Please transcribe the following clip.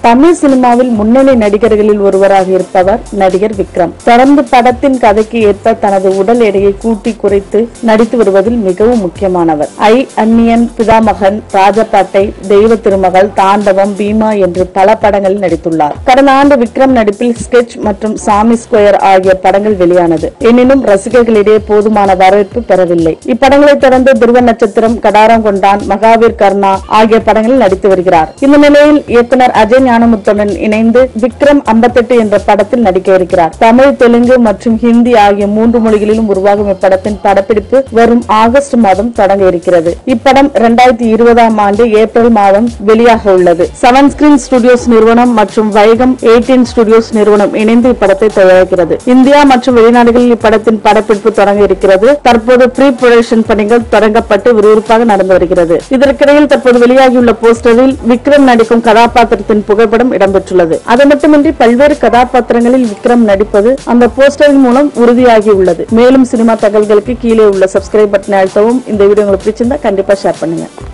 தமிழ் சினிமாவில் முன்னணி நடிகர்களில் ஒருவராக இருப்பவர் நடிகர் விக்ரம் தொடர்ந்து படத்தின் கதைக்கு ஏற்ப தனது உடல் எடையை கூட்டி குறைத்து நடித்து வருவதில் மிகவும் முக்கியமானவர் ஐ அந்நியன் பிதாமகன் ராஜபாட்டை தெய்வ திருமகள் தாண்டவம் பீமா என்று பல படங்களில் நடித்துள்ளார் கடந்த ஆண்டு விக்ரம் நடிப்பில் ஸ்கெட்ச் மற்றும் சாமி ஸ்கொயர் ஆகிய படங்கள் வெளியானது எனினும் ரசிகர்களிடையே போதுமான வரவேற்பு பெறவில்லை இப்படங்களை தொடர்ந்து துருவ நட்சத்திரம் கடாரம் கொண்டான் மகாவீர் கர்ணா ஆகிய படங்களில் நடித்து வருகிறார் இந்த நிலையில் இயக்குனர் அஜய் ஞானமுத்துடன் இணைந்து விக்ரம் 58 என்ற படத்தில் நடிக்க இருக்கிறார் தமிழ் தெலுங்கு மற்றும் ஹிந்தி ஆகிய மூன்று மொழிகளிலும் உருவாகும் இப்படத்தின் படப்பிடிப்பு வரும் ஆகஸ்ட் மாதம் தொடங்க இருக்கிறது இப்படம் இரண்டாயிரத்தி இருபதாம் ஆண்டு ஏப்ரல் மாதம் வெளியாக உள்ளது செவன் ஸ்கிரீன் ஸ்டுடியோஸ் நிறுவனம் மற்றும் வைகம் எயிட்டீன் ஸ்டுடியோஸ் நிறுவனம் இணைந்து இப்படத்தை தயாரிக்கிறது இந்தியா மற்றும் வெளிநாடுகளில் இப்படத்தின் படப்பிடிப்பு தொடங்க இருக்கிறது தற்போது ப்ரீ ப்ரொடக்ஷன் பணிகள் தொடங்கப்பட்டு விறுவிறுப்பாக நடந்து வருகிறது இதற்கிடையில் தற்போது வெளியாகியுள்ள போஸ்டரில் விக்ரம் நடிக்கும் கதாபாத்திரத்தின் புகைப்படம் இடம்பெற்றுள்ளது அது மட்டுமின்றி பல்வேறு கதாபாத்திரங்களில் விக்ரம் நடிப்பது அந்த போஸ்டரின் மூலம் உறுதியாகியுள்ளது மேலும் சினிமா தகவல்களுக்கு கீழே உள்ள சப்ஸ்கிரைப் பட்டனை அழுத்தவும் இந்த வீடியோ உங்களுக்கு பிடிச்சிருந்தா கண்டிப்பா ஷேர் பண்ணுங்க